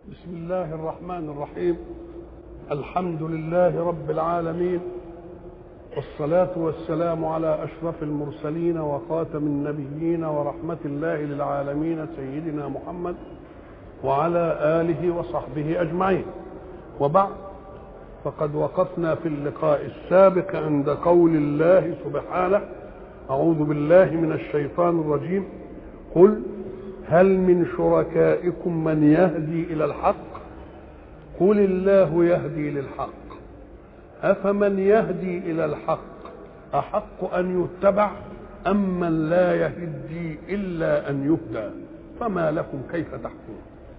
بسم الله الرحمن الرحيم الحمد لله رب العالمين والصلاة والسلام على أشرف المرسلين وخاتم النبيين ورحمة الله للعالمين سيدنا محمد وعلى آله وصحبه أجمعين وبعد فقد وقفنا في اللقاء السابق عند قول الله سبحانه أعوذ بالله من الشيطان الرجيم قل هل من شركائكم من يهدي إلى الحق قل الله يهدي للحق أفمن يهدي إلى الحق أحق أن يتبع أم من لا يهدي إلا أن يهدى فما لكم كيف تحكمون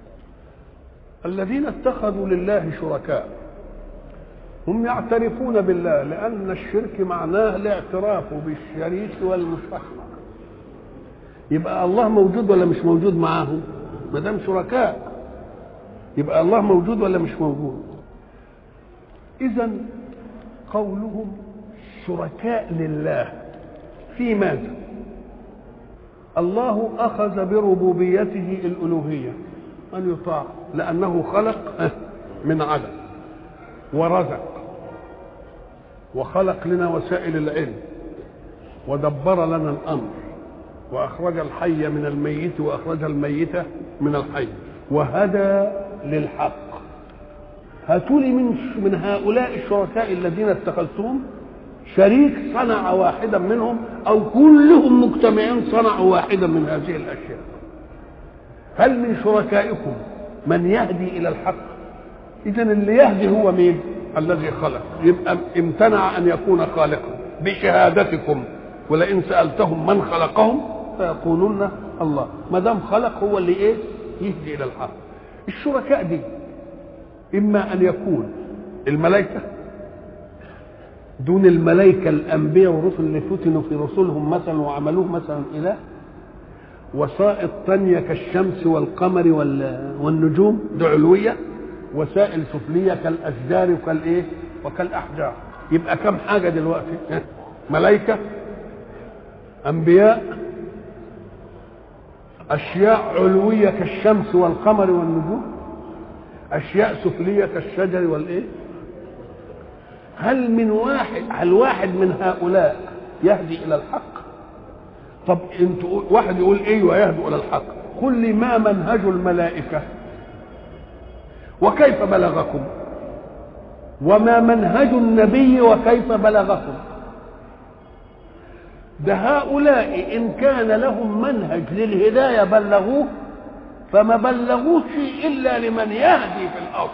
الذين اتخذوا لله شركاء هم يعترفون بالله لأن الشرك معناه الاعتراف بالشريك والمشرك يبقى الله موجود ولا مش موجود معاهم ما دام شركاء يبقى الله موجود ولا مش موجود اذا قولهم شركاء لله في ماذا الله اخذ بربوبيته الالوهيه ان يطاع لانه خلق من عدم ورزق وخلق لنا وسائل العلم ودبر لنا الامر واخرج الحي من الميت واخرج الميت من الحي وهدى للحق هاتوا لي من من هؤلاء الشركاء الذين اتخذتهم شريك صنع واحدا منهم او كلهم مجتمعين صنعوا واحدا من هذه الاشياء هل من شركائكم من يهدي الى الحق اذا اللي يهدي هو مين الذي خلق يبقى امتنع ان يكون خالقا بشهادتكم ولئن سالتهم من خلقهم فيقولون الله ما دام خلق هو اللي ايه يهدي الى الحق الشركاء دي اما ان يكون الملائكه دون الملائكه الانبياء والرسل اللي فتنوا في رسلهم مثلا وعملوه مثلا اله وسائط تانية كالشمس والقمر والنجوم دي علويه وسائل سفليه كالاشجار وكالايه وكالاحجار يبقى كم حاجه دلوقتي ملائكه انبياء اشياء علويه كالشمس والقمر والنجوم اشياء سفليه كالشجر والايه هل من واحد هل واحد من هؤلاء يهدي الى الحق طب انت واحد يقول ايوه يهدي الى الحق قل لي ما منهج الملائكه وكيف بلغكم وما منهج النبي وكيف بلغكم ده هؤلاء إن كان لهم منهج للهداية بلغوه فما بلغوش إلا لمن يهدي في الأرض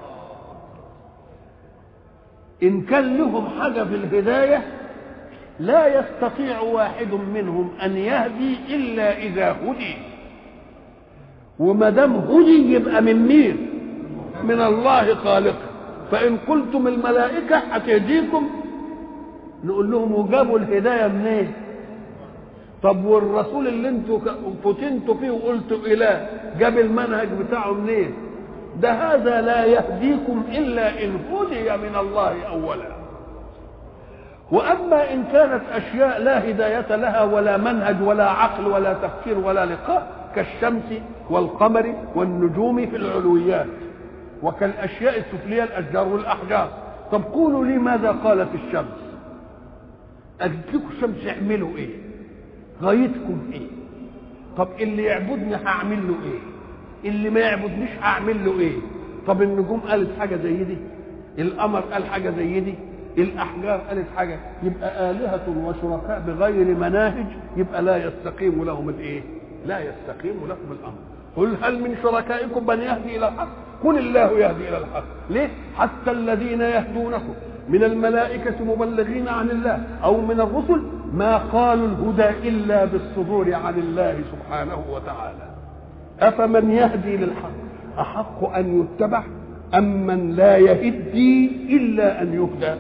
إن كان لهم حاجة في الهداية لا يستطيع واحد منهم أن يهدي إلا إذا هدي وما دام هدي يبقى من مين؟ من الله خالقه فإن قلتم الملائكة هتهديكم نقول لهم وجابوا الهدايه منين؟ طب والرسول اللي انتوا فتنتوا فيه وقلتوا اله جاب المنهج بتاعه منين؟ ده هذا لا يهديكم الا ان هدي من الله اولا. واما ان كانت اشياء لا هدايه لها ولا منهج ولا عقل ولا تفكير ولا لقاء كالشمس والقمر والنجوم في العلويات وكالاشياء السفليه الاشجار والاحجار. طب قولوا لي ماذا قالت الشمس؟ اديكم الشمس اعملوا ايه غايتكم ايه طب اللي يعبدني هعمل له ايه اللي ما يعبدنيش هعمل له ايه طب النجوم قالت حاجه زي دي القمر قال حاجه زي دي الاحجار قالت حاجه يبقى الهه وشركاء بغير مناهج يبقى لا يستقيم لهم الايه لا يستقيم لهم الامر قل هل من شركائكم من يهدي الى الحق قل الله يهدي الى الحق ليه حتى الذين يهدونكم من الملائكة مبلغين عن الله أو من الرسل ما قالوا الهدى إلا بالصدور عن الله سبحانه وتعالى أفمن يهدي للحق أحق أن يتبع أم من لا يهدي إلا أن يهدى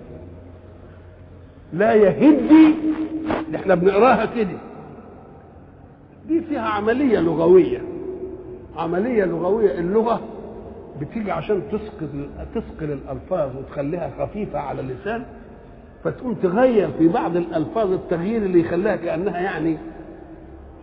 لا يهدي احنا بنقراها كده دي فيها عملية لغوية عملية لغوية اللغة بتيجي عشان تثقل تثقل الالفاظ وتخليها خفيفه على اللسان فتقوم تغير في بعض الالفاظ التغيير اللي يخليها كانها يعني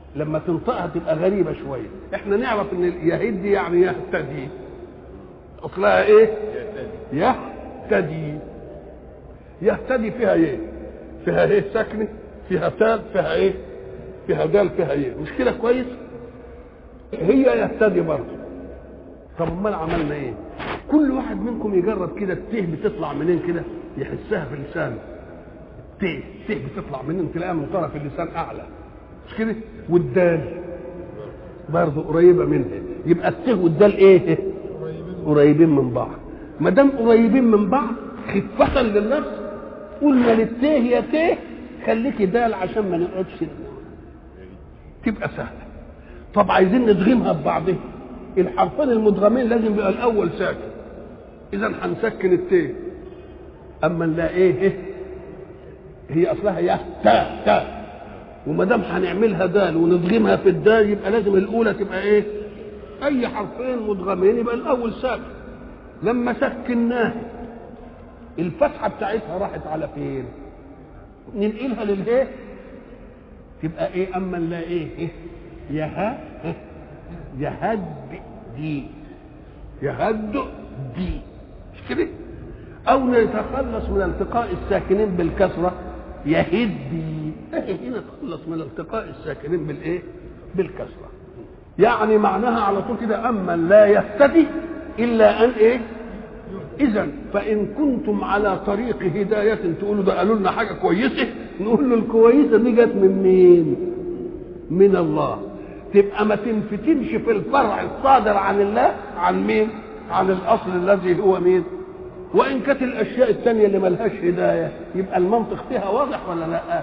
لما تنطقها تبقى غريبه شويه احنا نعرف ان يهد يعني يهتدي اصلها ايه يهتدي يهتدي فيها ايه فيها ايه ساكنه فيها تال فيها ايه فيها دال فيها ايه مش كده كويس هي يهتدي برضه طب امال عملنا ايه كل واحد منكم يجرب كده الته بتطلع منين كده يحسها في لسانه ته ته بتطلع منين تلاقيها من طرف اللسان اعلى مش كده والدال برضه قريبه منها يبقى الته والدال ايه قريبين من بعض ما دام قريبين من بعض خفة للنفس قلنا للته يا ته خليكي دال عشان ما نقعدش تبقى سهله طب عايزين ندغمها ببعضها الحرفين المدغمين لازم يبقى الاول ساكن اذا هنسكن التاء اما نلاقي ايه إيه؟ هي اصلها يا تا تا وما دام هنعملها دال وندغمها في الدال يبقى لازم الاولى تبقى ايه اي حرفين مدغمين يبقى الاول ساكن لما سكناها الفتحه بتاعتها راحت على فين ننقلها للهي تبقى ايه اما نلاقي ايه, إيه؟ يها يهد دي يهد دي مش كده او نتخلص من التقاء الساكنين بالكسره يهدي هنا نتخلص من التقاء الساكنين بالايه بالكسره يعني معناها على طول كده اما لا يهتدي الا ان ايه اذا فان كنتم على طريق هدايه تقولوا ده قالوا لنا حاجه كويسه نقول له الكويسه دي جت من مين من الله تبقى ما تنفتنش في الفرع الصادر عن الله عن مين عن الاصل الذي هو مين وان كانت الاشياء الثانيه اللي ملهاش هدايه يبقى المنطق فيها واضح ولا لا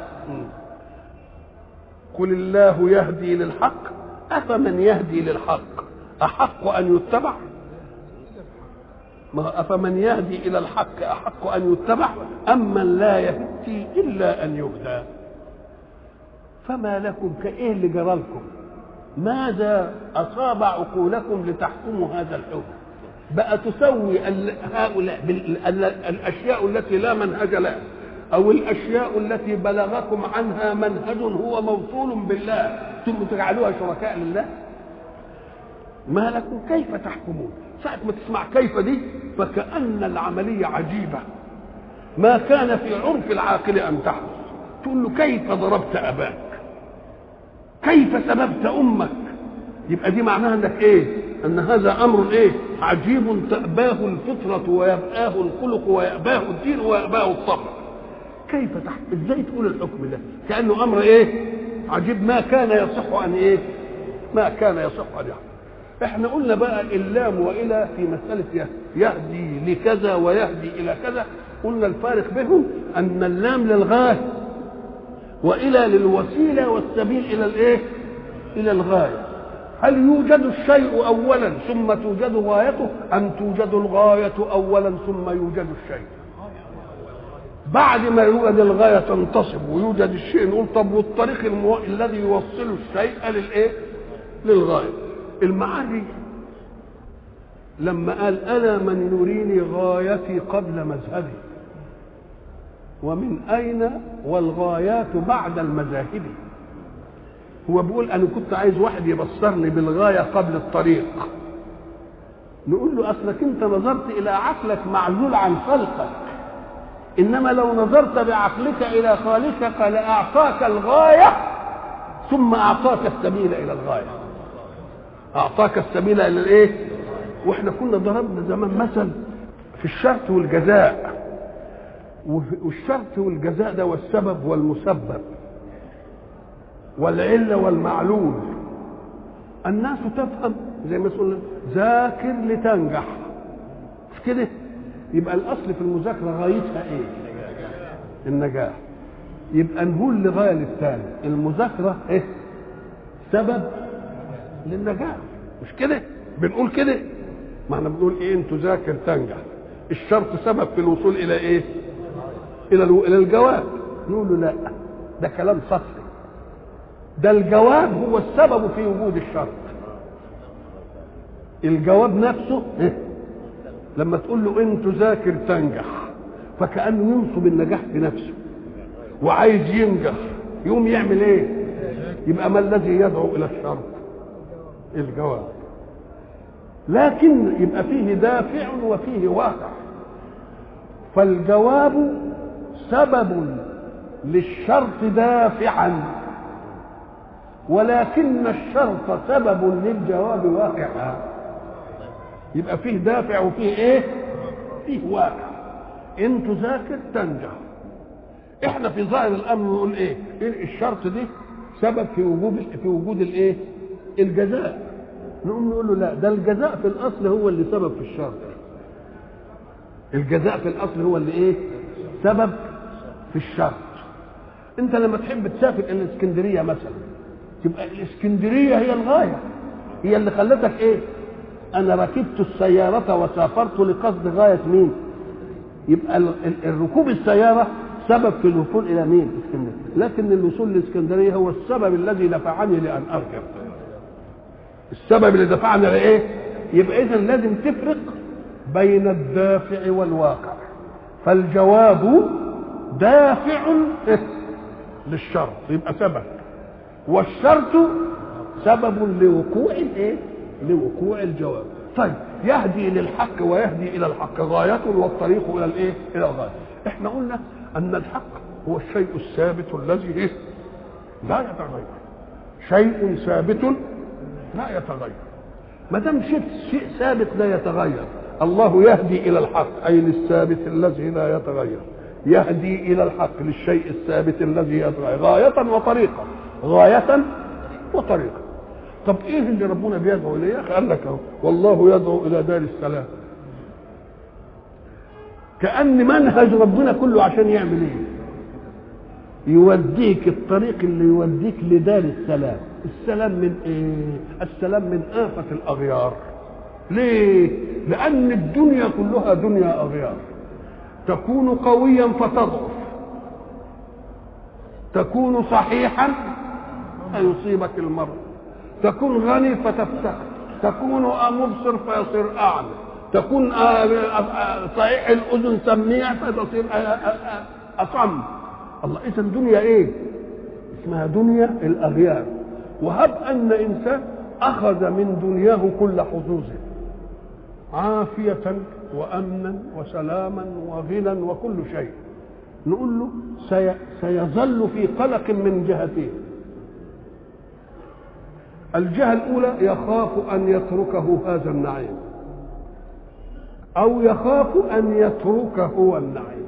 قل الله يهدي للحق افمن يهدي للحق احق ان يتبع ما افمن يهدي الى الحق احق ان يتبع امن لا يهدي الا ان يهدى فما لكم كايه اللي جرى لكم ماذا اصاب عقولكم لتحكموا هذا الحكم بقى تسوي هؤلاء الاشياء التي لا منهج لها او الاشياء التي بلغكم عنها منهج هو موصول بالله ثم تجعلوها شركاء لله ما لكم كيف تحكمون ساعة ما تسمع كيف دي فكأن العملية عجيبة ما كان في عرف العاقل أن تحدث تقول له كيف ضربت أباك كيف سببت أمك يبقى دي معناها انك ايه ان هذا امر ايه عجيب تأباه الفطرة ويبآه الخلق ويأباه الدين ويأباه الطبع كيف تحت ازاي تقول الحكم ده كأنه امر ايه عجيب ما كان يصح ان ايه ما كان يصح ان يحدث احنا قلنا بقى اللام والى في مساله يهدي لكذا ويهدي الى كذا قلنا الفارق بينهم ان اللام للغايه والى للوسيله والسبيل الى الايه الى الغايه هل يوجد الشيء اولا ثم توجد غايته ام توجد الغايه اولا ثم يوجد الشيء بعد ما يوجد الغايه تنتصب ويوجد الشيء نقول طب والطريق المو... الذي يوصل الشيء للايه للغايه المعري لما قال انا من يريني غايتي قبل مذهبي ومن اين والغايات بعد المذاهب هو بيقول انا كنت عايز واحد يبصرني بالغايه قبل الطريق نقول له اصلك انت نظرت الى عقلك معزول عن خلقك انما لو نظرت بعقلك الى خالقك لاعطاك الغايه ثم اعطاك السبيل الى الغايه اعطاك السبيل الى الايه واحنا كنا ضربنا زمان مثل في الشرط والجزاء والشرط والجزاء ده والسبب والمسبب والعلة والمعلول الناس تفهم زي ما يقول ذاكر لتنجح مش كده يبقى الاصل في المذاكره غايتها ايه النجاح يبقى نقول لغايه للثاني المذاكره ايه سبب للنجاح مش كده بنقول كده ما احنا بنقول ايه ان تذاكر تنجح الشرط سبب في الوصول الى ايه الى الى الجواب نقول له لا ده كلام سطحي ده الجواب هو السبب في وجود الشرط الجواب نفسه إيه؟ لما تقول له ان تذاكر تنجح فكانه ينصب النجاح في نفسه وعايز ينجح يقوم يعمل ايه يبقى ما الذي يدعو الى الشر الجواب لكن يبقى فيه دافع وفيه واقع فالجواب سبب للشرط دافعا ولكن الشرط سبب للجواب واقعا يبقى فيه دافع وفيه ايه فيه واقع ان تذاكر تنجح احنا في ظاهر الامر نقول ايه الشرط دي سبب في وجود في وجود الايه الجزاء نقوم نقول له لا ده الجزاء في الاصل هو اللي سبب في الشرط الجزاء في الاصل هو اللي ايه سبب في الشرط انت لما تحب تسافر الى الاسكندريه مثلا تبقى الاسكندريه هي الغايه هي اللي خلتك ايه انا ركبت السياره وسافرت لقصد غايه مين يبقى الركوب السياره سبب في الوصول الى مين اسكندريه لكن الوصول لاسكندريه هو السبب الذي دفعني لان اركب السبب اللي دفعني لايه يبقى اذا لازم تفرق بين الدافع والواقع فالجواب دافع للشرط يبقى سبب والشرط سبب لوقوع الايه لوقوع الجواب طيب يهدي للحق ويهدي الى الحق غاية والطريق الى الايه الى الغاية احنا قلنا ان الحق هو الشيء الثابت الذي إيه؟ لا يتغير شيء ثابت لا يتغير ما دام شيء شيء ثابت لا يتغير الله يهدي الى الحق اي للثابت الذي لا يتغير يهدي الى الحق للشيء الثابت الذي يتغير غاية وطريقة غاية وطريقة طب ايه اللي ربنا بيدعو اليه قال لك اهو والله يدعو الى دار السلام كأن منهج ربنا كله عشان يعمل ايه يوديك الطريق اللي يوديك لدار السلام السلام من ايه السلام من آفة الأغيار ليه لأن الدنيا كلها دنيا أغيار تكون قويا فتضعف تكون صحيحا فيصيبك المرض تكون غني فتفتقر تكون مبصر فيصير أعمى تكون صحيح الأذن سميع فتصير أصم الله إذا دنيا إيه؟ اسمها دنيا الأغيار وهب أن إنسان أخذ من دنياه كل حظوظه عافية وأمنا وسلاما وغنى وكل شيء نقول له سي... سيظل في قلق من جهتين الجهة الأولى يخاف أن يتركه هذا النعيم أو يخاف أن يتركه هو النعيم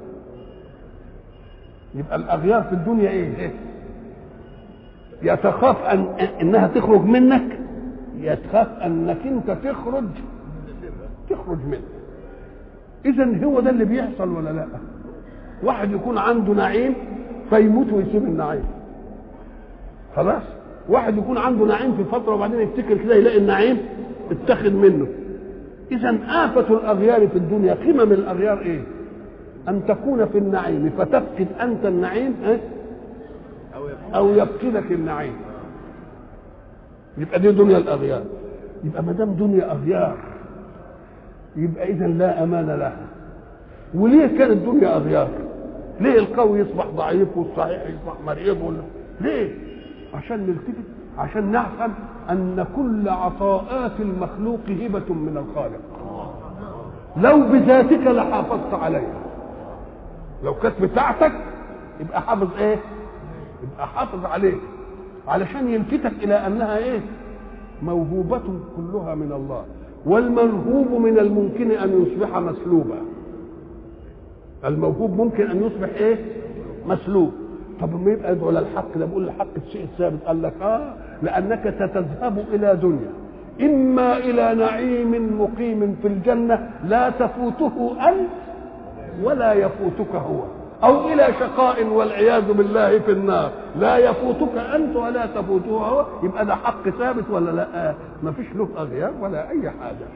يبقى الأغيار في الدنيا إيه؟ إيه؟ يتخاف أن إنها تخرج منك يتخاف أنك أنت تخرج تخرج منه إذا هو ده اللي بيحصل ولا لا؟ واحد يكون عنده نعيم فيموت ويسيب النعيم خلاص واحد يكون عنده نعيم في فتره وبعدين يفتكر كده يلاقي النعيم اتخذ منه اذا آفة الأغيار في الدنيا قمم الأغيار ايه أن تكون في النعيم فتفقد أنت النعيم إيه؟ أو يفقدك النعيم يبقى دي دنيا الأغيار يبقى ما دام دنيا أغيار يبقى إذا لا أمان لها وليه كانت دنيا أغيار ليه القوي يصبح ضعيف والصحيح يصبح مريض ولا ليه عشان نلتفت عشان نفهم ان كل عطاءات المخلوق هبه من الخالق لو بذاتك لحافظت عليها لو كانت بتاعتك يبقى حافظ ايه يبقى حافظ عليه علشان يلفتك الى انها ايه موهوبة كلها من الله والموهوب من الممكن ان يصبح مسلوبا الموهوب ممكن ان يصبح ايه مسلوب طب ما يبقى يدعو للحق ده بيقول الحق الشيء الثابت قال لك اه لانك ستذهب الى دنيا اما الى نعيم مقيم في الجنه لا تفوته انت ولا يفوتك هو او الى شقاء والعياذ بالله في النار لا يفوتك انت ولا تفوته هو يبقى ده حق ثابت ولا لا ما فيش له اغيار ولا اي حاجه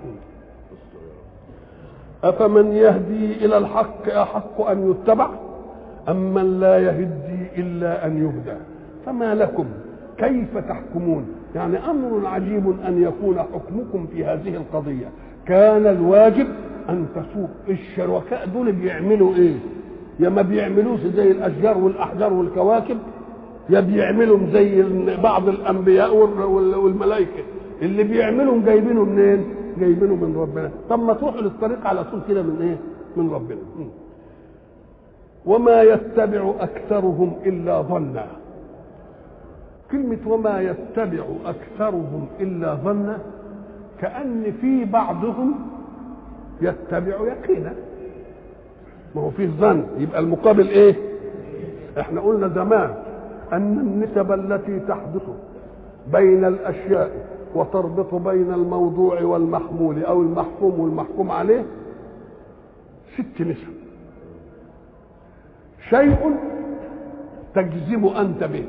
افمن يهدي الى الحق احق ان يتبع أم من لا يهدي إلا أن يهدى فما لكم كيف تحكمون يعني أمر عجيب أن يكون حكمكم في هذه القضية كان الواجب أن تسوق الشركاء دول بيعملوا إيه يا ما بيعملوش زي الأشجار والأحجار والكواكب يا بيعملهم زي بعض الانبياء والملائكه اللي بيعملهم جايبينه منين جايبينه من ربنا طب ما تروحوا للطريق على طول كده من ايه من ربنا وما يتبع اكثرهم الا ظنا كلمة وما يتبع أكثرهم إلا ظنا كأن في بعضهم يتبع يقينا ما هو فيه ظن يبقى المقابل ايه احنا قلنا زمان ان النسب التي تحدث بين الاشياء وتربط بين الموضوع والمحمول او المحكوم والمحكوم عليه ست نسب شيء تجزم انت به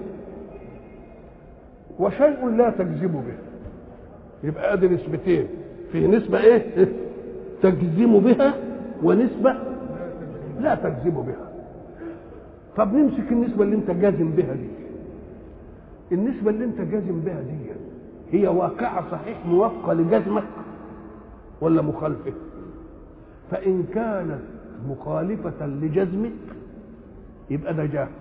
وشيء لا تجزم به يبقى ادي نسبتين في نسبه ايه تجزم بها ونسبه لا تجزم بها طب نمسك النسبه اللي انت جازم بها دي النسبه اللي انت جازم بها دي هي واقعه صحيح موافقه لجزمك ولا مخالفه فان كانت مخالفه لجزمك يبقى ده جهل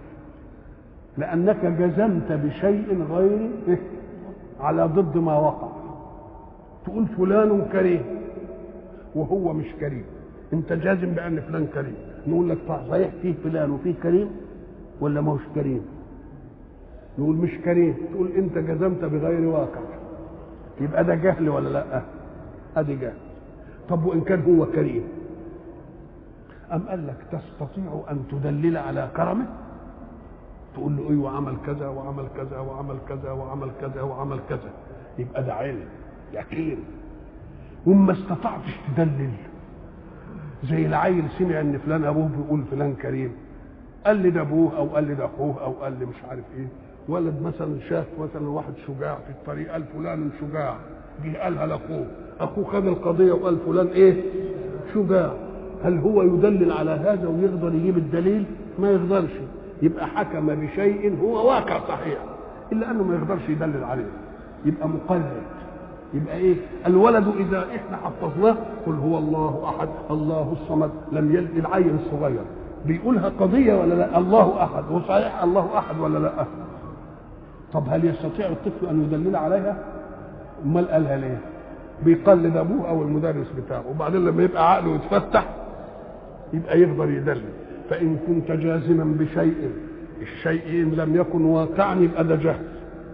لانك جزمت بشيء غير على ضد ما وقع تقول فلان كريم وهو مش كريم انت جازم بان فلان كريم نقول لك صحيح فيه فلان وفيه كريم ولا ما هوش كريم نقول مش كريم تقول انت جزمت بغير واقع يبقى ده جهل ولا لا ادي جهل طب وان كان هو كريم ام قال لك تستطيع ان تدلل على كرمه تقول له ايوه عمل كذا وعمل كذا وعمل كذا وعمل كذا وعمل كذا يبقى ده علم يقين وما استطعتش تدلل زي العيل سمع ان فلان ابوه بيقول فلان كريم قال لي ده ابوه او قال لي ده اخوه او قال لي مش عارف ايه ولد مثلا شاف مثلا واحد شجاع في الطريق قال فلان شجاع جه قالها لاخوه اخوه خد القضيه وقال فلان ايه شجاع هل هو يدلل على هذا ويقدر يجيب الدليل ما يقدرش يبقى حكم بشيء هو واقع صحيح الا انه ما يقدرش يدلل عليه يبقى مقلد يبقى ايه الولد اذا احنا حفظناه قل هو الله احد الله الصمد لم يلد العيل الصغير بيقولها قضيه ولا لا الله احد وصحيح الله احد ولا لا طب هل يستطيع الطفل ان يدلل عليها امال قالها ليه بيقلد ابوه او المدرس بتاعه وبعدين لما يبقى عقله يتفتح يبقى يقدر يدلل فان كنت جازما بشيء الشيء ان لم يكن واقعا يبقى ده جهل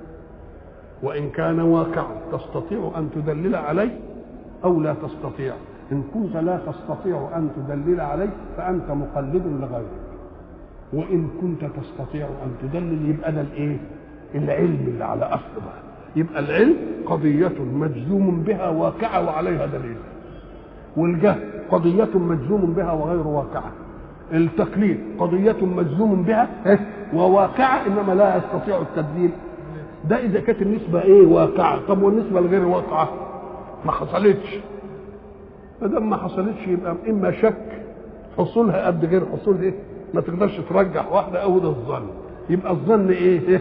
وإن كان واقعا تستطيع أن تدلل عليه أو لا تستطيع إن كنت لا تستطيع أن تدلل عليه فأنت مقلد لغيرك وإن كنت تستطيع أن تدلل يبقى ده الإيه؟ العلم اللي على أصل بقى يبقى العلم قضية مجزوم بها واقعة وعليها دليل والجهل قضية مجزوم بها وغير واقعة التقليد قضية مجزوم بها وواقعة إنما لا يستطيع التبديل ده اذا كانت النسبه ايه واقعه طب والنسبه الغير واقعه ما حصلتش ما دام ما حصلتش يبقى اما شك حصولها قد غير حصول ايه ما تقدرش ترجح واحده او ده الظن يبقى الظن ايه, إيه؟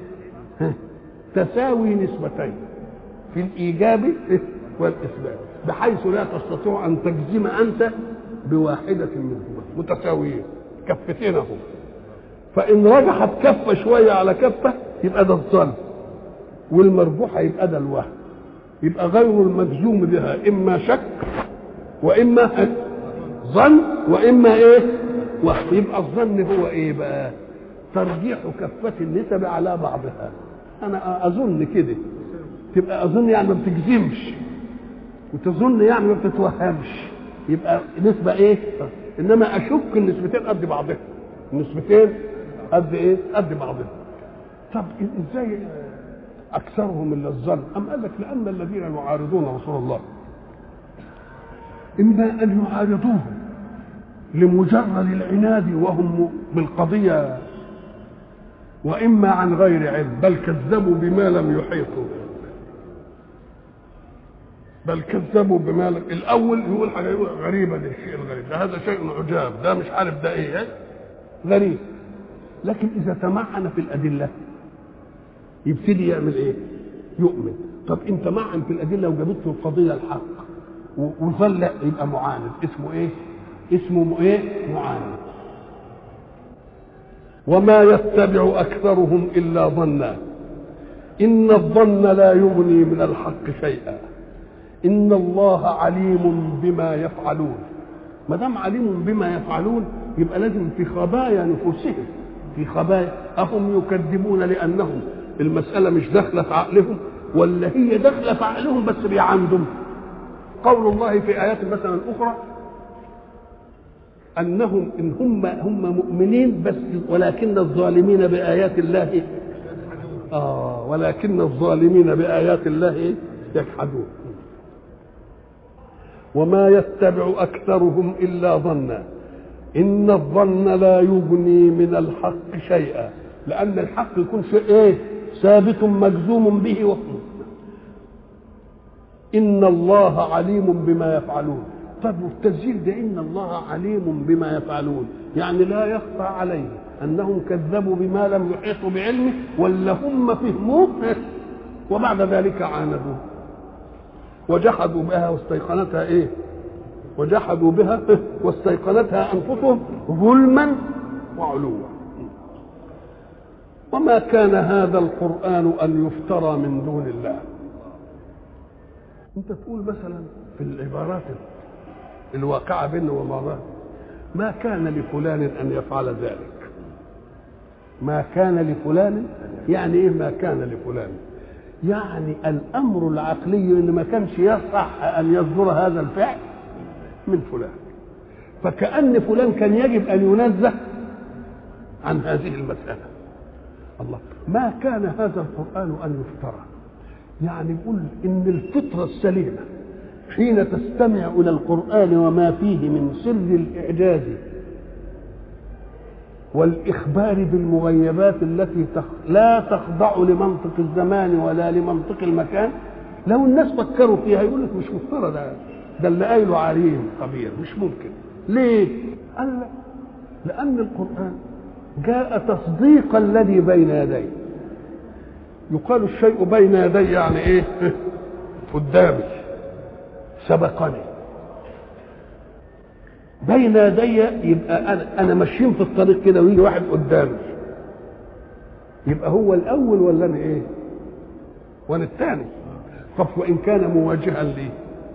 تساوي نسبتين في الايجاب إيه؟ والاثبات بحيث لا تستطيع ان تجزم انت بواحده منهما متساويين كفتين اهو فان رجحت كفه شويه على كفه يبقى ده الظن والمرجوح يبقى ده الوهم يبقى غير المجزوم بها اما شك واما ظن واما ايه وهم يبقى الظن هو ايه بقى ترجيح كفة النسب على بعضها انا اظن كده تبقى اظن يعني ما بتجزمش وتظن يعني ما بتتوهمش يبقى نسبة ايه انما اشك النسبتين قد بعضها النسبتين قد ايه قد بعضها طب ازاي اكثرهم الا الظن ام قال لك لان الذين يعارضون رسول الله اما ان يعارضوه لمجرد العناد وهم بالقضيه واما عن غير علم بل كذبوا بما لم يحيطوا بل كذبوا بما لم الاول يقول حاجه يقول غريبه ده الشيء الغريب ده هذا شيء عجاب ده مش عارف ده ايه غريب لكن اذا تمعن في الادله يبتدي يعمل ايه يؤمن طب انت معن في الادله وجابت له القضيه الحق وظل يبقى معاند اسمه ايه اسمه ايه معاند وما يتبع أكثرهم إلا ظنا إن الظن لا يغني من الحق شيئا إن الله عليم بما يفعلون ما دام عليم بما يفعلون يبقى لازم في خبايا نفوسهم في خبايا أهم يكذبون لأنهم المسألة مش داخلة في عقلهم ولا هي داخلة في عقلهم بس بيعندهم قول الله في آيات مثلا أخرى أنهم إن هم هم مؤمنين بس ولكن الظالمين بآيات الله آه ولكن الظالمين بآيات الله يجحدون وما يتبع أكثرهم إلا ظنا إن الظن لا يغني من الحق شيئا لأن الحق يكون شيء إيه ثابت مجزوم به وحده إن الله عليم بما يفعلون طب والتسجيل ده إن الله عليم بما يفعلون يعني لا يخفى عليه أنهم كذبوا بما لم يحيطوا بعلمه ولا هم فهموه وبعد ذلك عاندوه وجحدوا بها واستيقنتها ايه وجحدوا بها واستيقنتها انفسهم ظلما وعلوا وما كان هذا القران ان يفترى من دون الله انت تقول مثلا في العبارات الواقعه بيننا وبعضها ما كان لفلان ان يفعل ذلك ما كان لفلان يعني ايه ما كان لفلان يعني الامر العقلي ان ما كانش يصح ان يصدر هذا الفعل من فلان فكأن فلان كان يجب ان ينزه عن هذه المسألة الله ما كان هذا القرآن ان يفترى يعني يقول ان الفطرة السليمة حين تستمع الى القرآن وما فيه من سر الاعجاز والإخبار بالمغيبات التي تخ... لا تخضع لمنطق الزمان ولا لمنطق المكان لو الناس فكروا فيها يقول لك مش مفترض ده ده اللي قايله عليم خبير مش ممكن ليه؟ قال لا لأن القرآن جاء تصديق الذي بين يديه يقال الشيء بين يدي يعني ايه؟ قدامي سبقني بين يدي يبقى انا انا ماشيين في الطريق كده ويجي واحد قدامي يبقى هو الاول ولا انا ايه وانا الثاني طب وان كان مواجها لي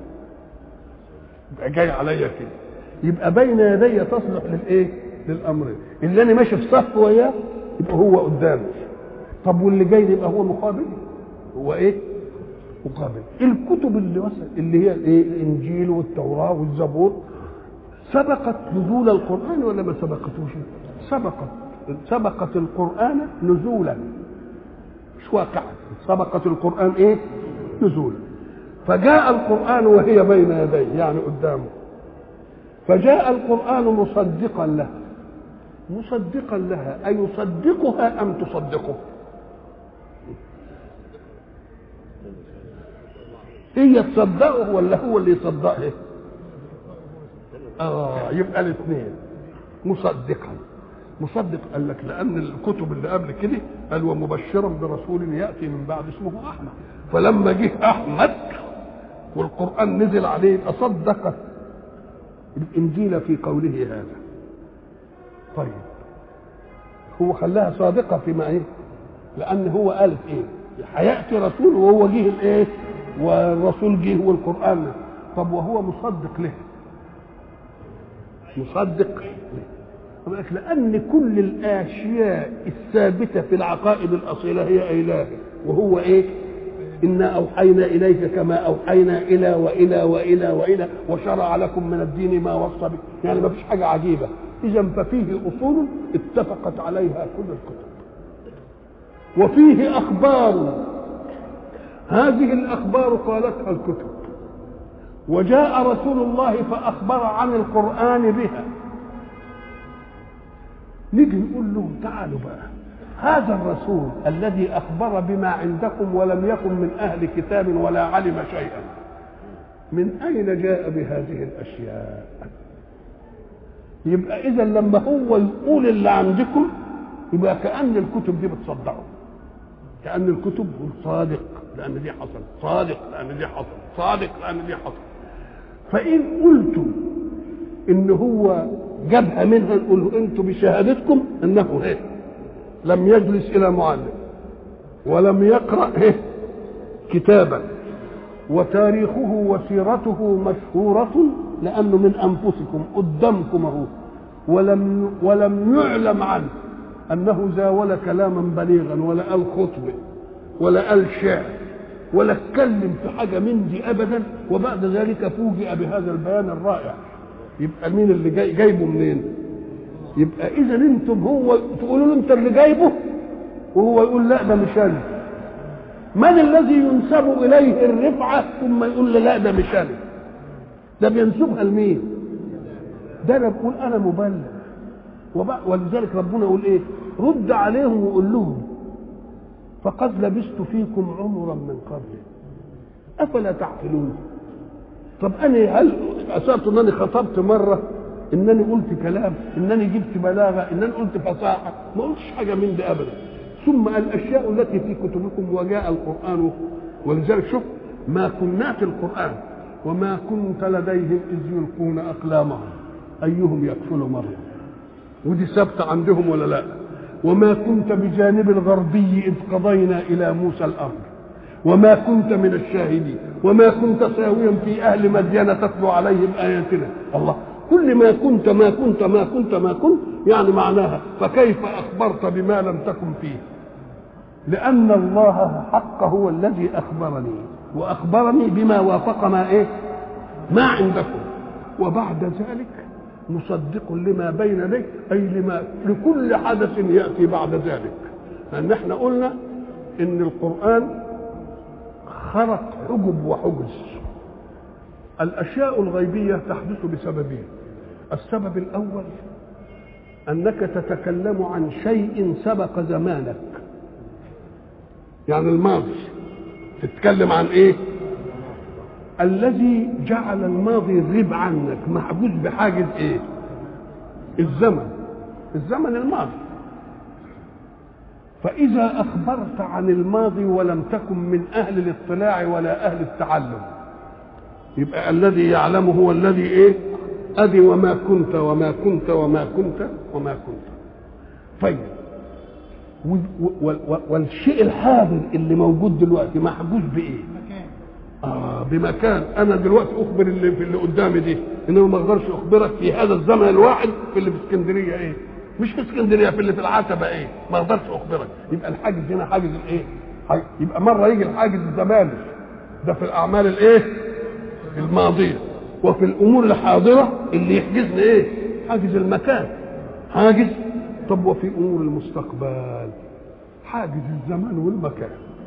يبقى جاي عليا كده يبقى بين يدي تصلح للايه للامر اللي انا ماشي في صف وياه يبقى هو قدامي طب واللي جاي يبقى هو مقابل هو ايه مقابل الكتب اللي وصل اللي هي الايه الانجيل والتوراه والزبور سبقت نزول القرآن ولا ما سبقتوش؟ سبقت سبقت القرآن نزولا مش واقعا سبقت القرآن ايه؟ نزولا فجاء القرآن وهي بين يديه يعني قدامه فجاء القرآن مصدقا لها مصدقا لها أي يصدقها أم تصدقه هي تصدقه ولا هو اللي يصدقه اه يبقى الاثنين مصدقا مصدق قال لك لان الكتب اللي قبل كده قال ومبشرا برسول ياتي من بعد اسمه احمد فلما جه احمد والقران نزل عليه اصدق الانجيل في قوله هذا طيب هو خلاها صادقه فيما ايه لان هو قال ايه هياتي رسول وهو جه الايه والرسول جه والقران طب وهو مصدق له مصدق لأن كل الأشياء الثابتة في العقائد الأصيلة هي إله وهو إيه؟ إنا أوحينا إليك كما أوحينا إلى وإلى وإلى وإلى وشرع لكم من الدين ما وصى به يعني ما فيش حاجة عجيبة إذا ففيه أصول اتفقت عليها كل الكتب وفيه أخبار هذه الأخبار قالتها الكتب وجاء رسول الله فأخبر عن القرآن بها نيجي نقول لهم تعالوا بقى هذا الرسول الذي أخبر بما عندكم ولم يكن من أهل كتاب ولا علم شيئا من أين جاء بهذه الأشياء يبقى إذا لما هو يقول اللي عندكم يبقى كأن الكتب دي بتصدقه كأن الكتب صادق لأن دي حصل صادق لأن دي حصل صادق لأن دي حصل فإن قلتم إن هو جابها منها نقول انتم بشهادتكم انه ايه لم يجلس الى معلم ولم يقرا إيه؟ كتابا وتاريخه وسيرته مشهورة لأنه من أنفسكم قدامكم أهو ولم ولم يعلم عنه أنه زاول كلاما بليغا ولا قال خطبة ولا قال شعر ولا اتكلم في حاجة من دي أبدا وبعد ذلك فوجئ بهذا البيان الرائع يبقى مين اللي جاي جايبه منين؟ يبقى إذا أنتم هو تقولوا له أنت اللي جايبه وهو يقول لا ده مش أنا من الذي ينسب اليه الرفعه ثم يقول لي لا ده مش انا ده بينسبها لمين ده انا بقول انا مبلغ ولذلك ربنا يقول ايه رد عليهم وقول لهم فقد لبست فيكم عمرا من قبل افلا تعقلون طب انا هل اثرت انني خطبت مره انني قلت كلام انني جبت بلاغه انني قلت فصاحه ما قلتش حاجه من دي ابدا ثم الاشياء التي في كتبكم وجاء القران ولذلك شوف ما كنات القران وما كنت لديهم اذ يلقون اقلامهم ايهم يكفل مريم ودي ثابته عندهم ولا لا وما كنت بجانب الغربي اذ قضينا الى موسى الامر وما كنت من الشاهدين وما كنت ساويا في اهل مدين تتلو عليهم اياتنا الله كل ما كنت ما كنت ما كنت ما كنت يعني معناها فكيف اخبرت بما لم تكن فيه لان الله حق هو الذي اخبرني واخبرني بما وافق ما ايه ما عندكم وبعد ذلك مصدق لما بين يديه اي لما لكل حدث ياتي بعد ذلك لان احنا قلنا ان القران خرق حجب وحجز الاشياء الغيبيه تحدث بسببين السبب الاول انك تتكلم عن شيء سبق زمانك يعني الماضي تتكلم عن ايه الذي جعل الماضي يغيب عنك محجوز بحاجز ايه الزمن الزمن الماضي فإذا أخبرت عن الماضي ولم تكن من أهل الاطلاع ولا أهل التعلم يبقى الذي يعلم هو الذي إيه أدي وما كنت وما كنت وما كنت وما كنت طيب والشيء الحاضر اللي موجود دلوقتي محجوز بإيه آه بمكان انا دلوقتي اخبر اللي في اللي قدامي دي انما ما اقدرش اخبرك في هذا الزمن الواحد في اللي في اسكندريه ايه مش في اسكندريه في اللي في العتبه ايه ما اقدرش اخبرك يبقى الحاجز هنا حاجز الايه يبقى مره يجي الحاجز الزماني ده في الاعمال الايه الماضيه وفي الامور الحاضره اللي يحجزنا ايه حاجز المكان حاجز طب وفي امور المستقبل حاجز الزمان والمكان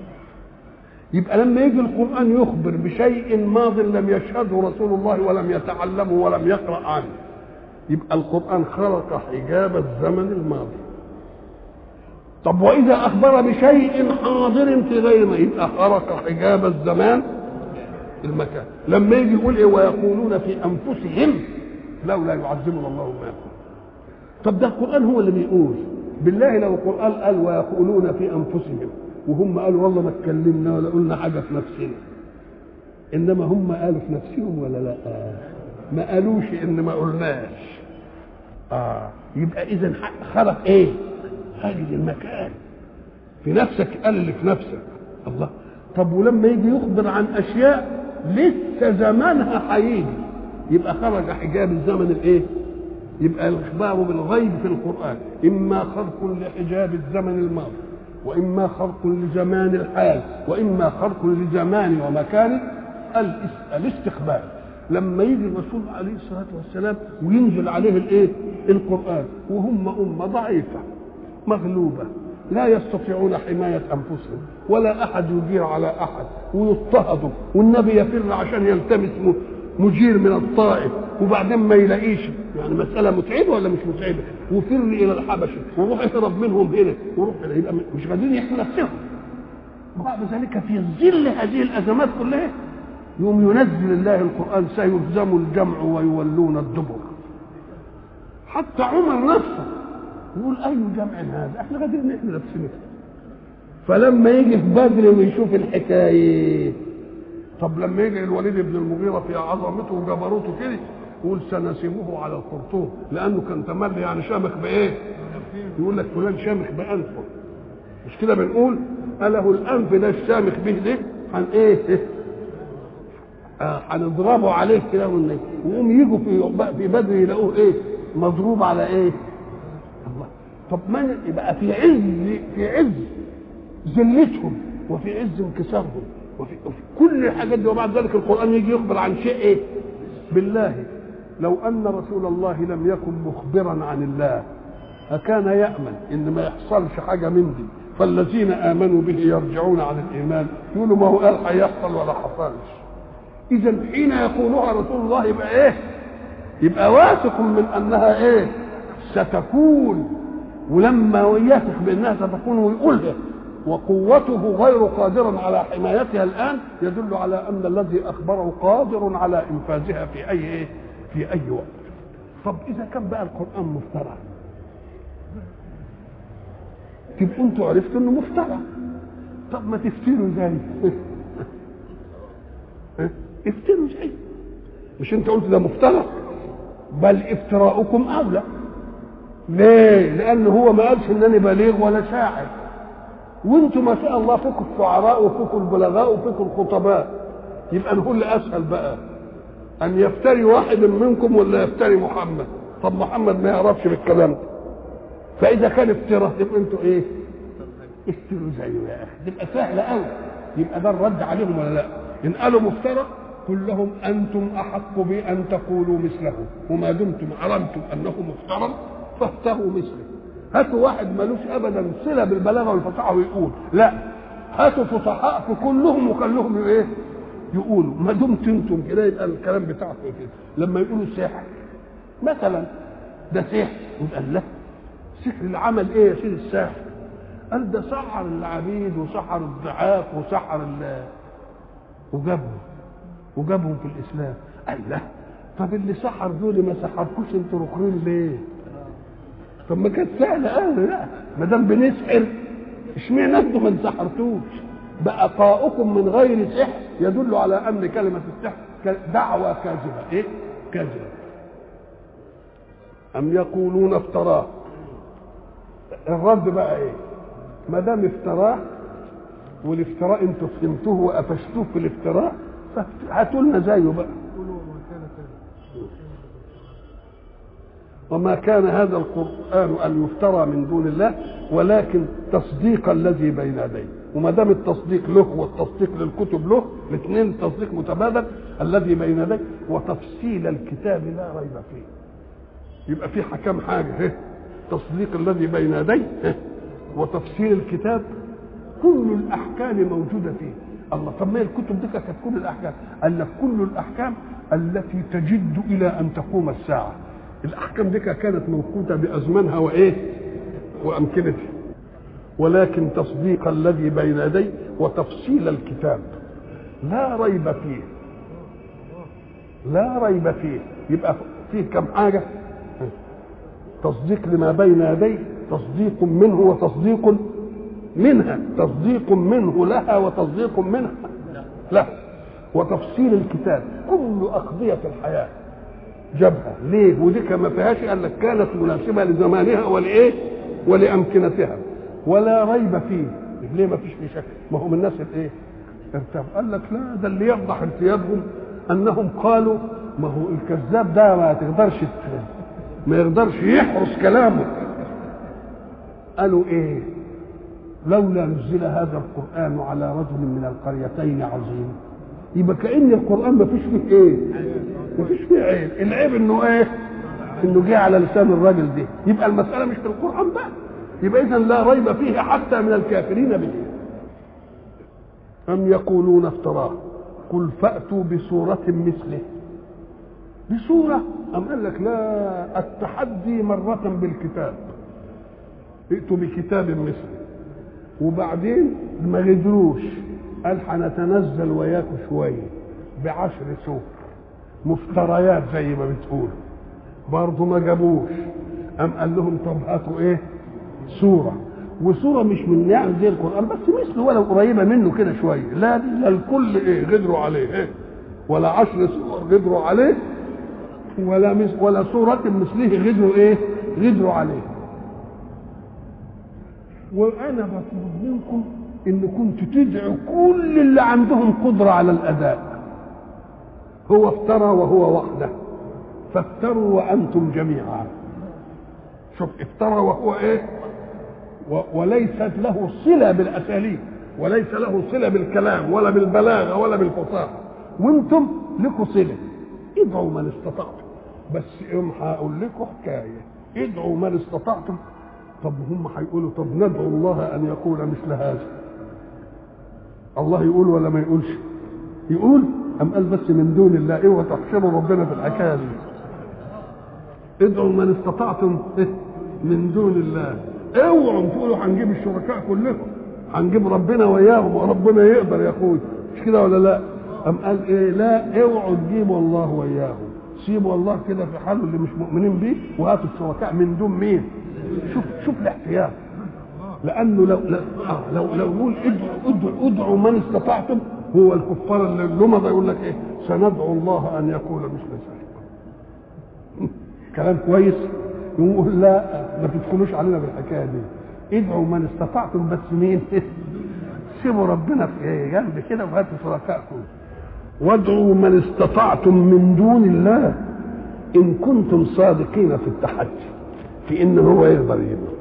يبقى لما يجي القرآن يخبر بشيء ماض لم يشهده رسول الله ولم يتعلمه ولم يقرأ عنه يبقى القرآن خلق حجاب الزمن الماضي طب وإذا أخبر بشيء حاضر في غير ما يبقى خلق حجاب الزمان المكان لما يجي يقول إيه ويقولون في أنفسهم لولا يعذبنا الله ما يقول طب ده القرآن هو اللي بيقول بالله لو القرآن قال ويقولون في أنفسهم وهم قالوا والله ما اتكلمنا ولا قلنا حاجه في نفسنا انما هم قالوا في نفسهم ولا لا ما قالوش ان ما قلناش اه يبقى اذا خلق ايه حاجز المكان في نفسك قال اللي في نفسك الله طب ولما يجي يخبر عن اشياء لسه زمانها هيجي يبقى خرج حجاب الزمن الايه يبقى الاخبار بالغيب في القران اما خرق لحجاب الزمن الماضي واما خرق لزمان الحال واما خرق لزمان ومكان الاستقبال لما يجي الرسول عليه الصلاه والسلام وينزل عليه الايه القران وهم امه ضعيفه مغلوبه لا يستطيعون حمايه انفسهم ولا احد يجير على احد ويضطهدوا والنبي يفر عشان يلتمس مجير من الطائف وبعدين ما يلاقيش يعني مسألة متعبة ولا مش متعبة وفر إلى الحبشة وروح اهرب منهم هنا وروح هنا يبقى مش قادرين يحموا نفسهم وبعد ذلك في ظل هذه الأزمات كلها يوم ينزل الله القرآن سيهزم الجمع ويولون الدبر حتى عمر نفسه يقول أي جمع هذا احنا قادرين نحمي نفسنا فلما يجي في بدر ويشوف الحكايه طب لما يجي الوليد بن المغيره في عظمته وجبروته كده يقول سنسمه على الخرطوم لانه كان تملي يعني شامخ بايه؟ يقول لك فلان شامخ بانفه مش كده بنقول اله الانف ده الشامخ به ده عن ايه آه، هنضربه عليه كده والنبي ويقوم يجوا في في بدر يلاقوه ايه مضروب على ايه الله طب من يبقى في عز في عز ذلتهم وفي عز انكسارهم وفي, وفي كل الحاجات دي وبعد ذلك القران يجي يخبر عن شيء ايه بالله لو ان رسول الله لم يكن مخبرا عن الله أكان يأمن إن ما يحصلش حاجة من دي فالذين آمنوا به يرجعون عن الإيمان يقولوا ما هو قال هيحصل ولا حصلش إذا حين يقولها رسول الله يبقى إيه؟ يبقى واثق من أنها إيه؟ ستكون ولما يثق بأنها ستكون ويقولها وقوته غير قادر على حمايتها الآن يدل على أن الذي أخبره قادر على إنفاذها في أي إيه؟ في أي وقت. طب إذا كان بقى القرآن مفترى تبقوا انتوا عرفتوا انه مفترى طب ما تفتروا زي افتروا زي مش انت قلت ده مفترى بل افتراؤكم اولى ليه لان هو ما قالش انني بليغ ولا شاعر وانتوا ما شاء الله فيكم الشعراء وفيكم البلغاء وفيكم الخطباء يبقى نقول اسهل بقى ان يفتري واحد منكم ولا يفتري محمد طب محمد ما يعرفش بالكلام ده فاذا كان افتراء يبقى انتوا ايه افتروا زيه يا اخي تبقى سهله قوي يبقى ده الرد عليهم ولا لا ان قالوا مفترى قل لهم انتم احق بان تقولوا مثله وما دمتم علمتم انه مفترى فافتروا مثله هاتوا واحد ملوش ابدا صله بالبلاغه والفصاحه ويقول لا هاتوا فصحاء في كلهم وخلوهم ايه يقولوا ما دمت انتم كده يبقى الكلام بتاعكم كده لما يقولوا سحر مثلا ده سحر يبقى لا سحر العمل ايه يا سيدي الساحر قال ده سحر العبيد وسحر الضعاف وسحر ال وجابهم وجابهم في الاسلام قال لا طب اللي سحر دول ما سحركوش انتوا ركرين ليه؟ طب ما كانت سهله قوي لا ما دام بنسحر اشمعنى انتوا ما انسحرتوش؟ بقاؤكم من غير سحر يدل على ان كلمه السحر دعوه كاذبه ايه؟ كاذبه ام يقولون افتراه الرد بقى ايه ما دام افتراه والافتراء انتوا فهمتوه وقفشتوه في الافتراء هاتوا لنا زيه بقى وما كان هذا القران ان يفترى من دون الله ولكن تصديق الذي بين يديه وما دام التصديق له والتصديق للكتب له الاثنين تصديق متبادل الذي بين يديه وتفصيل الكتاب لا ريب فيه يبقى في حكام حاجه تصديق الذي بين يديه وتفسير الكتاب كل الاحكام موجوده فيه الله طب ما الكتب دي كانت كل الاحكام قال لك كل الاحكام التي تجد الى ان تقوم الساعه الاحكام دي كانت موجوده بازمانها وايه وامكنتها ولكن تصديق الذي بين يديه وتفصيل الكتاب لا ريب فيه لا ريب فيه يبقى فيه كم حاجه تصديق لما بين يديه تصديق منه وتصديق منها تصديق منه لها وتصديق منها لا وتفصيل الكتاب كل أقضية الحياة جابها ليه ودي ما فيهاش قال لك كانت مناسبة لزمانها ولإيه ولأمكنتها ولا ريب فيه ليه ما فيش فيه شك ما هم الناس الايه ارتاب قال لك لا ده اللي يفضح ارتيابهم انهم قالوا ما هو الكذاب ده ما تقدرش ما يقدرش يحرس كلامه قالوا ايه لولا نزل هذا القران على رجل من القريتين عظيم يبقى كان القران ما فيش فيه ايه ما فيش فيه عيب العيب انه ايه انه جه على لسان الراجل ده يبقى المساله مش في القران بقى يبقى اذا لا ريب فيه حتى من الكافرين به ام يقولون افتراه قل فاتوا بسوره مثله بسوره ام قال لك لا التحدي مره بالكتاب ائتوا بكتاب مثله وبعدين ما قدروش قال هنتنزل وياكم شويه بعشر سور مفتريات زي ما بتقول برضه ما جابوش قام قال لهم طب هاتوا ايه سوره وسوره مش من نعم زي القران بس مثله ولو قريبه منه كده شويه لا دي لا الكل ايه غدروا عليه إيه؟ ولا عشر سور غدروا عليه ولا مس ولا سوره مثله غدروا ايه غدروا عليه وانا بطلب منكم ان كنتوا تدعوا كل اللي عندهم قدره على الاداء هو افترى وهو وحده فافتروا وانتم جميعا شوف افترى وهو ايه و- وليست له صله بالاساليب وليس له صله بالكلام ولا بالبلاغه ولا بالفصاحه وانتم لكم صله ادعوا من استطعتم بس ام هقول لكم حكايه ادعوا من استطعتم طب هم هيقولوا طب ندعو الله ان يقول مثل هذا الله يقول ولا ما يقولش يقول ام قال بس من دون الله اوعوا تحشروا ربنا في الحكايه دي ادعوا من استطعتم من دون الله اوعوا تقولوا هنجيب الشركاء كلهم هنجيب ربنا وياهم وربنا يقدر يا اخوي مش كده ولا لا ام قال ايه لا اوعوا تجيبوا الله وياهم سيبوا الله كده في حاله اللي مش مؤمنين بيه وهاتوا الشركاء من دون مين شوف شوف الاحتياط لانه لو لو آه لو لو يقول ادعوا ادعوا ادعوا من استطعتم هو الكفار اللي اللمضه يقول لك ايه سندعو الله ان يقول مثل ذلك كلام كويس يقول لا ما تدخلوش علينا بالحكايه دي ادعوا من استطعتم بس مين سيبوا ربنا في جنب كده وهاتوا شركائكم وادعوا من استطعتم من دون الله ان كنتم صادقين في التحدي في ان هو يقدر يجيبه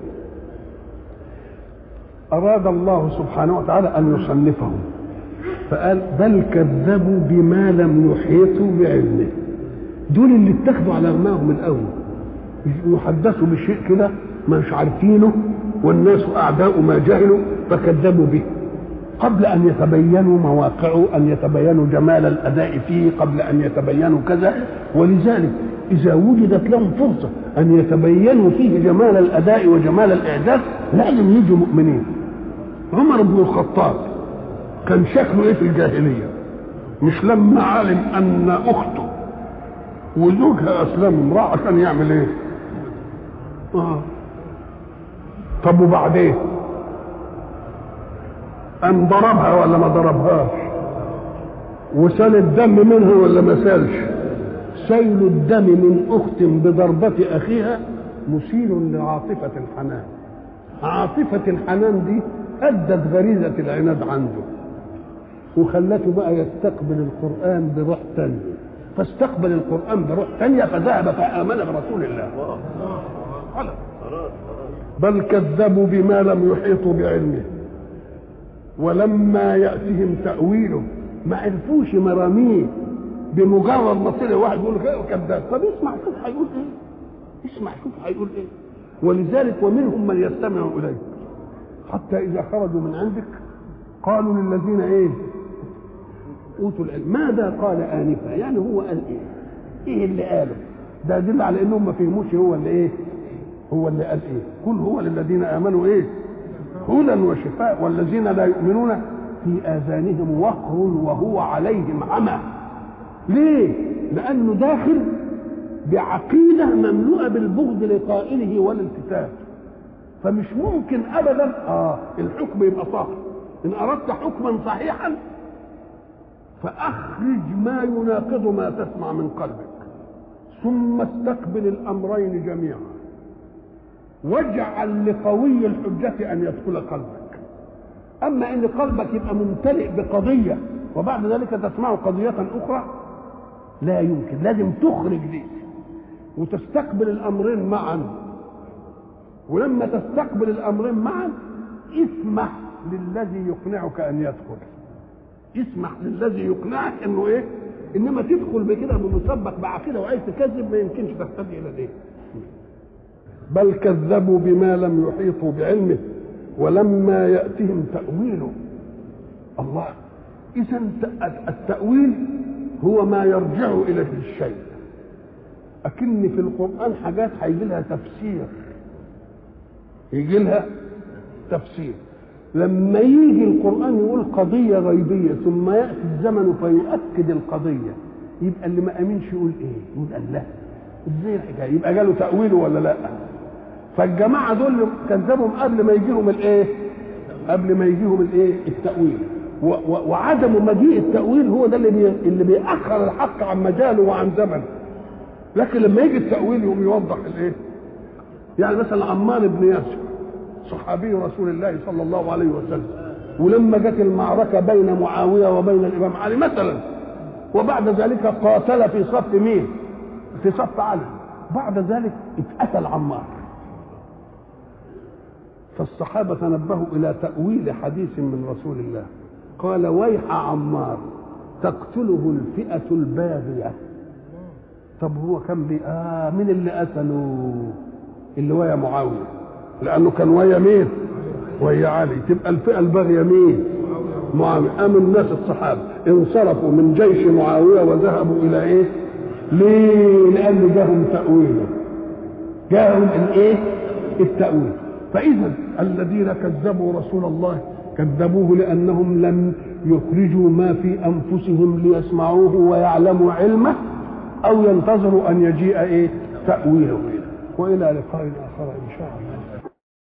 اراد الله سبحانه وتعالى ان يصنفهم فقال بل كذبوا بما لم يحيطوا بعلمه دول اللي اتخذوا على رماهم الاول يحدثوا بشيء كده مش عارفينه والناس اعداء ما جهلوا فكذبوا به قبل ان يتبينوا مواقعه ان يتبينوا جمال الاداء فيه قبل ان يتبينوا كذا ولذلك اذا وجدت لهم فرصه ان يتبينوا فيه جمال الاداء وجمال الاعداد لازم يجوا مؤمنين عمر بن الخطاب كان شكله ايه في الجاهليه مش لما علم ان اخته وزوجها اسلم امراه عشان يعمل ايه اه طب وبعدين أم ضربها ولا ما ضربهاش وسال الدم منه ولا ما سالش سيل الدم من أخت بضربة أخيها مسيل لعاطفة الحنان عاطفة الحنان دي أدت غريزة العناد عنده وخلته بقى يستقبل القرآن بروح تانية فاستقبل القرآن بروح تانية فذهب فآمن برسول الله بل كذبوا بما لم يحيطوا بعلمه ولما يأتهم تأويله ما عرفوش مراميه بمجرد ما طلع واحد يقول لك ايه كذاب طب اسمع شوف هيقول ايه اسمع شوف هيقول ايه ولذلك ومنهم من يستمع اليك حتى اذا خرجوا من عندك قالوا للذين ايه اوتوا العلم ماذا قال انفا يعني هو قال ايه ايه اللي قاله ده يدل على انهم ما فهموش هو اللي ايه هو اللي قال ايه قل هو للذين امنوا ايه هدى وشفاء والذين لا يؤمنون في اذانهم وقر وهو عليهم عمى ليه لانه داخل بعقيده مملوءه بالبغض لقائله والالتفات فمش ممكن ابدا اه الحكم يبقى صح ان اردت حكما صحيحا فاخرج ما يناقض ما تسمع من قلبك ثم استقبل الامرين جميعا واجعل لقوي الحجة أن يدخل قلبك أما إن قلبك يبقى ممتلئ بقضية وبعد ذلك تسمع قضية أخرى لا يمكن لازم تخرج دي وتستقبل الأمرين معا ولما تستقبل الأمرين معا اسمح للذي يقنعك أن يدخل اسمح للذي يقنعك انه ايه انما تدخل بكده بمسبق بعقيده وعايز تكذب ما يمكنش تهتدي الى الايه بل كذبوا بما لم يحيطوا بعلمه ولما يأتهم تأويله الله إذا التأويل هو ما يرجع إلى الشيء أكن في القرآن حاجات هيجي لها تفسير يجي لها تفسير لما يجي القرآن يقول قضية غيبية ثم يأتي الزمن فيؤكد القضية يبقى اللي ما أمنش يقول إيه؟ يقول الله ازاي الحكايه يبقى جاله تاويله ولا لا فالجماعه دول كذبهم قبل ما يجيهم الايه قبل ما يجيهم الايه التاويل و و وعدم مجيء التاويل هو ده اللي بي اللي بيأخر الحق عن مجاله وعن زمنه لكن لما يجي التاويل يقوم يوضح الايه يعني مثلا عمار بن ياسر صحابي رسول الله صلى الله عليه وسلم ولما جت المعركة بين معاوية وبين الإمام علي مثلا وبعد ذلك قاتل في صف مين في صف علي بعد ذلك اتقتل عمار فالصحابة تنبهوا إلى تأويل حديث من رسول الله قال ويح عمار تقتله الفئة الباغية طب هو كان بي آه مين اللي قتله اللي ويا معاوية لأنه كان ويا مين ويا علي تبقى الفئة الباغية مين معاوية قام الناس الصحابة انصرفوا من جيش معاوية وذهبوا إلى إيه ليه لأن جاهم تأويله جاهم الإيه التأويل فإذا الذين كذبوا رسول الله كذبوه لأنهم لم يخرجوا ما في أنفسهم ليسمعوه ويعلموا علمه أو ينتظروا أن يجيء إيه تأويله وإلى لقاء آخر إن شاء الله